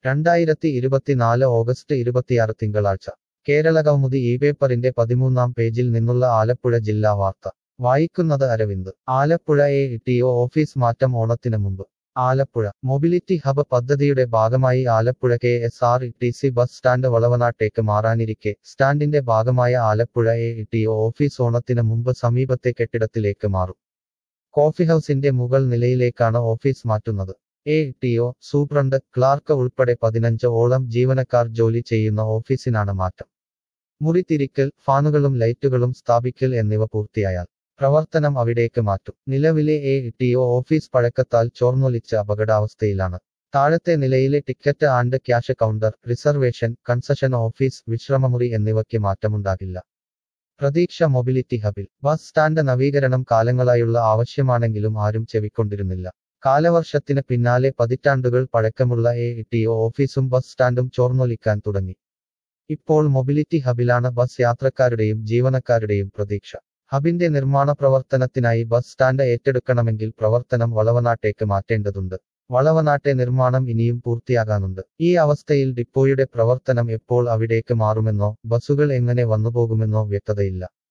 രണ്ടായിരത്തി ഇരുപത്തിനാല് ഓഗസ്റ്റ് ഇരുപത്തിയാറ് തിങ്കളാഴ്ച കേരള കൗമുദി ഈ പേപ്പറിന്റെ പതിമൂന്നാം പേജിൽ നിന്നുള്ള ആലപ്പുഴ ജില്ലാ വാർത്ത വായിക്കുന്നത് Aravind Alappuzha A T O office മാറ്റം ഓണത്തിന് മുമ്പ് ആലപ്പുഴ മൊബിലിറ്റി ഹബ് പദ്ധതിയുടെ ഭാഗമായി Alappuzha K S R T C bus stand വളവനാട്ടേക്ക് മാറാനിരിക്കെ സ്റ്റാൻഡിന്റെ ഭാഗമായ Alappuzha A T O office ഓണത്തിന് മുമ്പ് സമീപത്തെ കെട്ടിടത്തിലേക്ക് മാറും കോഫി ഹൗസിന്റെ മുകൾ നിലയിലേക്കാണ് ഓഫീസ് മാറ്റുന്നത് A T O superintendent clerk ഉൾപ്പെടെ പതിനഞ്ച് ഓളം ജീവനക്കാർ ജോലി ചെയ്യുന്ന ഓഫീസിനാണ് മാറ്റം മുറി തിരിക്കൽ ഫാനുകളും ലൈറ്റുകളും സ്ഥാപിക്കൽ എന്നിവ പൂർത്തിയായാൽ പ്രവർത്തനം അവിടേക്ക് മാറ്റും നിലവിലെ എ ടി ഒ ഓഫീസ് പഴക്കത്താൽ ചോർന്നൊലിച്ച് അപകടാവസ്ഥയിലാണ് താഴത്തെ നിലയിലെ ticket and cash counter reservation concession office വിശ്രമമുറി എന്നിവയ്ക്ക് മാറ്റമുണ്ടാകില്ല പ്രതീക്ഷ മൊബിലിറ്റി ഹബിൽ ബസ് സ്റ്റാൻഡ് നവീകരണം കാലങ്ങളായുള്ള ആവശ്യമാണെങ്കിലും ആരും ചെവിക്കൊണ്ടിരുന്നില്ല കാലവർഷത്തിന് പിന്നാലെ പതിറ്റാണ്ടുകൾ പഴക്കമുള്ള എ ടി ഒ ഓഫീസും ബസ് സ്റ്റാൻഡും ചോർന്നൊലിക്കാൻ തുടങ്ങി ഇപ്പോൾ മൊബിലിറ്റി ഹബിലാണ് ബസ് യാത്രക്കാരുടെയും ജീവനക്കാരുടെയും പ്രതീക്ഷ ഹബിന്റെ നിർമ്മാണ പ്രവർത്തനത്തിനായി ബസ് സ്റ്റാൻഡ് ഏറ്റെടുക്കണമെങ്കിൽ പ്രവർത്തനം വളവനാട്ടേക്ക് മാറ്റേണ്ടതുണ്ട് വളവനാട്ടെ നിർമ്മാണം ഇനിയും പൂർത്തിയാകാനുണ്ട് ഈ അവസ്ഥയിൽ ഡിപ്പോയുടെ പ്രവർത്തനം എപ്പോൾ അവിടേക്ക് മാറുമെന്നോ ബസുകൾ എങ്ങനെ വന്നുപോകുമെന്നോ വ്യക്തതയില്ല